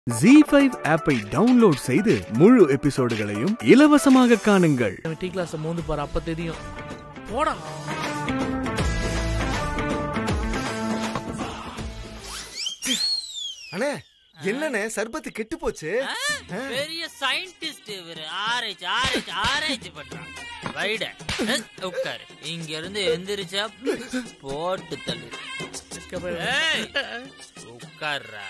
G five ஆப்பை download செய்து முழு எபிசோடுகளையும் இலவசமாக காணுங்கள் டீ கிளாஸ் மூந்து பாரு அப்ப தெரியும் போடா அண்ணே என்னண்ணே சர்பத்து கெட்டு போச்சு பெரிய சயின்டிஸ்ட் இவரு ஆராய்ச்சி ஆராய்ச்சி ஆராய்ச்சி பண்றான் வைட உட்காரு இங்க இருந்து எந்திரிச்சா போட்டு தள்ளு ஏய், உட்கார்றா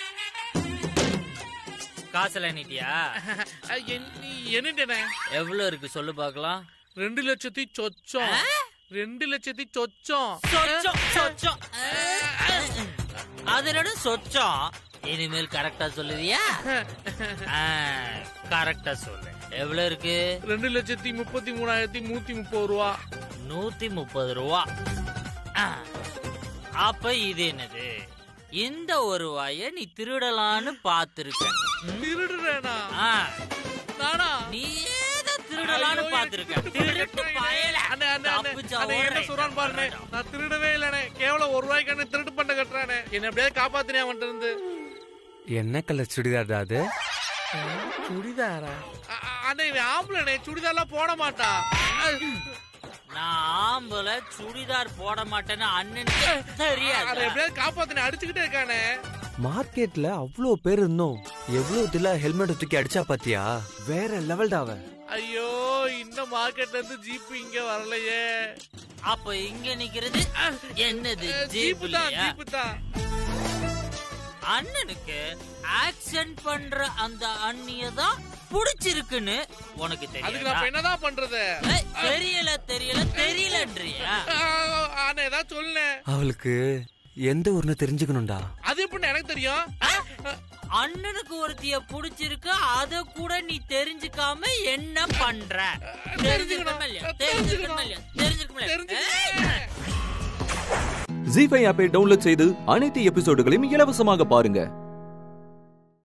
காசெல்லாம் நீட்டியா என்னட்டேனே எவ்வளவு இருக்கு சொல்லு பார்க்கலாம் ரெண்டு லட்சத்தி சொச்சம் ரெண்டு லட்சத்தி சொச்சம் சொச்சம் சொச்சம் அதனோட சொச்சம் இனிமேல் கரெக்டா சொல்லுவியா கரெக்டா சொல்லு எவ்வளவு இருக்கு ரெண்டு லட்சத்தி முப்பத்தி மூணாயிரத்தி நூத்தி முப்பது ரூபா நூத்தி முப்பது ரூபா ஆ, அப்ப இது என்னது இந்த ஒரு ரூபாய நீ திருடலான்னு பாத்திருக்க திருடுறேனா ஆ, நானா நீ ஏதோ திருடலான்னு ஐயோ, பாத்திருக்க எனக்கு திருட்டு திருட்டு பையனே. பயல அண்ணே, அண்ணே, அண்ணே, தப்பிச்சா அண்ணே, என்ன ஓடுறேன். சொல்றான்னு பாருண்ணே. நான் திருடவே இல்லனே கேவலம் ஒரு ரூபாய்க்கு அண்ணே திருட்டு பண்ண கட்டுறானே என்ன எப்படியாவது காப்பாத்தினே அவன்கிட்ட இருந்து என்ன கலர் சுடிதார் அது சுடிதாரா அண்ணே இவன் ஆம்பளனே சுடிதார்லாம் போட மாட்டான் நான் ஆம்பளை சுடிதார் போட மாட்டேன்னு அண்ணனுக்கு அதை தெரியாது எப்படியாவது காப்பாத்தினே அடிச்சுக்கிட்டே இருக்கானே மார்க்கெட்ல அவ்வளோ பேர் இருந்தோம் எவ்வளவு தில்லா ஹெல்மெட் தூக்கி அடிச்சா பாத்தியா வேற லெவல் அவன் ஐயோ இந்த மார்க்கெட்ல இருந்து ஜீப் இங்க வரலையே அப்ப இங்க நிக்கிறது என்னது ஜீப் ஜீப் தான் இல்லையா ஜீப் தான் அண்ணனுக்கு ஆக்சன் பண்ற அந்த அண்ணிய தான் புடிச்சிருக்குன்னு உனக்கு அதுக்கு நான் இப்ப தெரியும் என்னதான் பண்றது தெரியல தெரியல தெரியலன்றியா ஆனா ஏதாவது சொல்லுனே அவளுக்கு எந்த ஊர்னு தெரிஞ்சுக்கணும்டா அது எப்படி எனக்கு தெரியும் அண்ணனுக்கு ஒருத்திய புடிச்சிருக்கு அத கூட நீ தெரிஞ்சுக்காம என்ன பண்ற தெரிஞ்சுக்கணுமா இல்லையா தெரிஞ்சுக்கணுமா இல்லையா தெரிஞ்சுக்கணுமா இல்லையா தெரிஞ்சுக்கிட்டேன். ஜி ஃபைவ் ஆப்பை டவுன்லோட் செய்து அனைத்து எபிசோடுகளையும் இலவசமாக பாருங்க